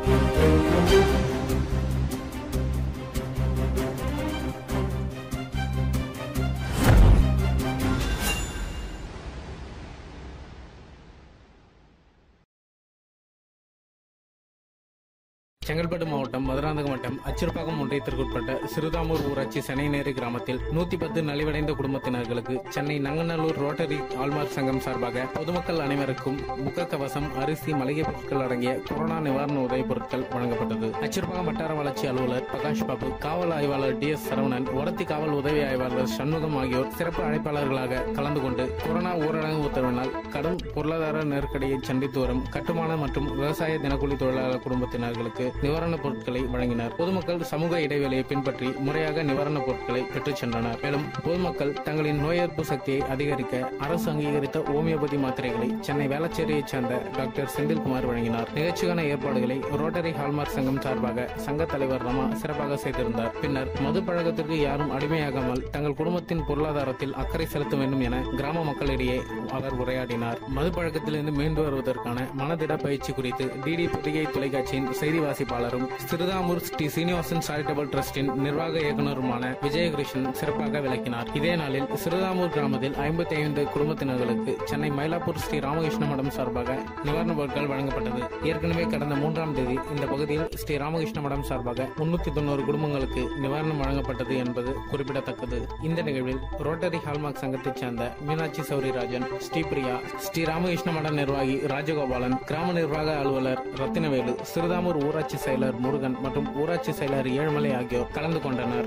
செங்கல்பட்டு மாவட்டம் மதுராந்தகம் வட்டம் அச்சிறுப்பாக்கம் ஒன்றியத்திற்குட்பட்ட சிறுதாமூர் ஊராட்சி சென்னைநேரி கிராமத்தில் நூத்தி பத்து நலிவடைந்த குடும்பத்தினர்களுக்கு சென்னை நங்கநல்லூர் ரோட்டரி ஆல்மார்க் சங்கம் சார்பாக பொதுமக்கள் அனைவருக்கும் முகக்கவசம் அரிசி மளிகை பொருட்கள் அடங்கிய கொரோனா நிவாரண உதவிப் பொருட்கள் வழங்கப்பட்டது அச்சிறுப்பாக்கம் வட்டார வளர்ச்சி அலுவலர் பிரகாஷ் பாபு காவல் ஆய்வாளர் டி எஸ் சரவணன் ஒடத்தி காவல் உதவி ஆய்வாளர் சண்முகம் ஆகியோர் சிறப்பு அழைப்பாளர்களாக கலந்து கொண்டு கொரோனா ஊரடங்கு உத்தரவினால் கடும் பொருளாதார நெருக்கடியை சந்தித்து வரும் கட்டுமான மற்றும் விவசாய தினக்கூலி தொழிலாளர் குடும்பத்தினர்களுக்கு நிவாரணப் பொருட்களை வழங்கினர் பொதுமக்கள் சமூக இடைவெளியை பின்பற்றி முறையாக நிவாரணப் பொருட்களை பெற்றுச் சென்றனர் மேலும் பொதுமக்கள் தங்களின் நோய் எதிர்ப்பு சக்தியை அதிகரிக்க அரசு அங்கீகரித்த ஹோமியோபதி மாத்திரைகளை சென்னை வேளச்சேரியைச் சேர்ந்த டாக்டர் செந்தில்குமார் வழங்கினார் நிகழ்ச்சிக்கான ஏற்பாடுகளை ரோட்டரி ஹால்மார்க் சங்கம் சார்பாக சங்க தலைவர் ரமா சிறப்பாக செய்திருந்தார் பின்னர் மது பழக்கத்திற்கு யாரும் அடிமையாகாமல் தங்கள் குடும்பத்தின் பொருளாதாரத்தில் அக்கறை செலுத்த வேண்டும் என கிராம மக்களிடையே அவர் உரையாடினார் மது பழக்கத்திலிருந்து மீண்டு வருவதற்கான மனதிட பயிற்சி குறித்து டிடி பொதிகை தொலைக்காட்சியின் செய்தி வாசிப்பாளரும் சிறுதாமூர் ஸ்ரீ சீனிவாசன் சாரிட்டபிள் ட்ரஸ்டின் நிர்வாக இயக்குநருமான விஜயகிருஷ்ணன் சிறப்பாக விளக்கினார் இதே நாளில் சிறுதாமூர் கிராமத்தில் ஐம்பத்தி ஐந்து குடும்பத்தினர்களுக்கு சென்னை மயிலாப்பூர் ஸ்ரீ ராமகிருஷ்ண மடம் சார்பாக நிவாரணப் பொருட்கள் வழங்கப்பட்டது ஏற்கனவே கடந்த மூன்றாம் தேதி இந்த பகுதியில் ஸ்ரீ ராமகிருஷ்ண மடம் சார்பாக முன்னூத்தி தொண்ணூறு குடும்பங்களுக்கு நிவாரணம் வழங்கப்பட்டது என்பது குறிப்பிடத்தக்கது இந்த நிகழ்வில் ரோட்டரி ஹால்மார்க் சங்கத்தைச் சேர்ந்த மீனாட்சி சௌரிராஜன் ஸ்ரீபிரியா ஸ்ரீ ராமகிருஷ்ண மட நிர்வாகி ராஜகோபாலன் கிராம நிர்வாக அலுவலர் ரத்தினவேலு சிறுதாமூர் ஊராட்சி செயலர் முருகன் மற்றும் ஊராட்சி செயலர் ஏழுமலை ஆகியோர் கலந்து கொண்டனர்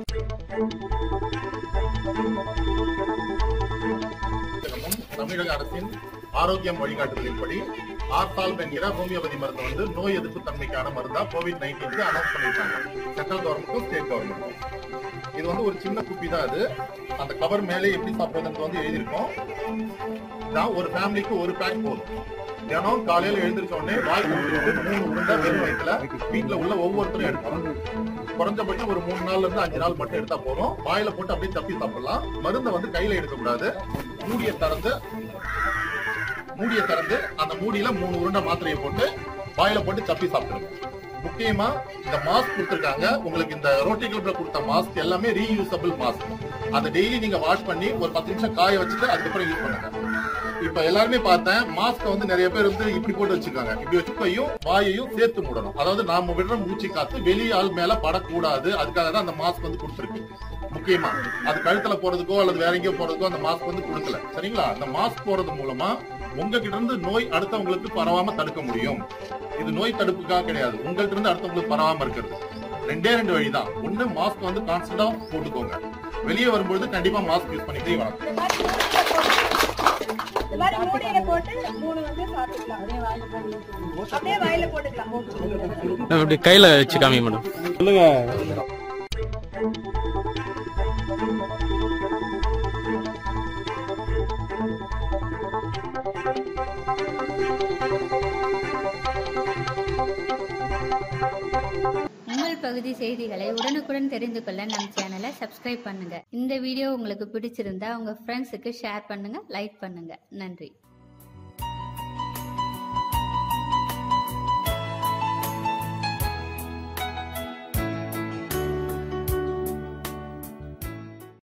தினமும் தமிழக அரசின் ஆரோக்கியம் வழிகாட்டுதலின்படி ஆர்த்தால் என்கிற ஹோமியோபதி மருந்து வந்து நோய் எதிர்ப்பு தன்மைக்கான மருந்தா கோவிட் நைன்டீனுக்கு அனௌன்ஸ் பண்ணிருக்காங்க சென்ட்ரல் கவர்மெண்ட்டும் ஸ்டேட் கவர்மெண்ட்டும் இது வந்து ஒரு சின்ன குப்பி தான் அது அந்த கவர் மேலே எப்படி சாப்பிடுறதுன்னு வந்து எழுதியிருக்கோம் இதான் ஒரு ஃபேமிலிக்கு ஒரு பேக் போதும் தினம் காலையில எழுந்திருச்ச உடனே வாய் கொண்டு மூணு உருண்டை வெறும் வயிற்றுல வீட்டுல உள்ள ஒவ்வொருத்தரும் எடுக்கணும் குறைஞ்சபட்சம் ஒரு மூணு நாள்ல இருந்து அஞ்சு நாள் மட்டும் எடுத்தா போதும் வாயில போட்டு அப்படியே தப்பி சாப்பிடலாம் மருந்தை வந்து கையில எடுக்க கூடாது மூடியை திறந்து மூடியை திறந்து அந்த மூடியில மூணு உருண்டை மாத்திரையை போட்டு வாயில போட்டு தப்பி சாப்பிடுங்க முக்கியமா இந்த மாஸ்க் கொடுத்துருக்காங்க உங்களுக்கு இந்த ரோட்டி கிளப்ல கொடுத்த மாஸ்க் எல்லாமே ரீயூசபிள் மாஸ்க் அதை டெய்லி நீங்க வாஷ் பண்ணி ஒரு பத்து நிமிஷம் காய வச்சுட்டு அதுக்கப்புறம் யூஸ் பண்ணுங்க இப்ப எல்லாருமே பார்த்தேன் மாஸ்க் வந்து நிறைய பேர் வந்து இப்படி போட்டு வச்சிருக்காங்க இப்படி வச்சுக்கையும் வாயையும் சேர்த்து மூடணும் அதாவது நாம விடுற மூச்சு காத்து வெளிய ஆள் மேல படக்கூடாது அதுக்காக தான் அந்த மாஸ்க் வந்து கொடுத்துருக்கு முக்கியமா அது கழுத்துல போறதுக்கோ அல்லது வேற எங்கேயோ போறதுக்கோ அந்த மாஸ்க் வந்து கொடுக்கல சரிங்களா அந்த மாஸ்க் போறது மூலமா உங்ககிட்ட இருந்து நோய் அடுத்தவங்களுக்கு பரவாம தடுக்க முடியும் இது நோய் தடுப்புக்காக கிடையாது உங்கள்கிட்ட இருந்து அடுத்தவங்களுக்கு பரவாம இருக்கிறது ரெண்டே ரெண்டு வழிதான் ஒண்ணு மாஸ்க் வந்து கான்ஸ்டன்டா போட்டுக்கோங்க வெளியே வரும்பொழுது கண்டிப்பா மாஸ்க் யூஸ் பண்ணிட்டே வணக்கம் இந்த மாதிரி மூடியில போட்டு மூணு வந்து சாப்பிட்டுக்கலாம் அப்படியே வாயில போட்டுக்கலாம் இப்படி கையில வச்சு காமி மேடம் உங்கள் பகுதி செய்திகளை உடனுக்குடன் தெரிந்து கொள்ள நம் சேனலை சப்ஸ்கிரைப் பண்ணுங்க இந்த வீடியோ உங்களுக்கு பிடிச்சிருந்தா உங்க ஃப்ரெண்ட்ஸுக்கு ஷேர் பண்ணுங்க லைக் பண்ணுங்க நன்றி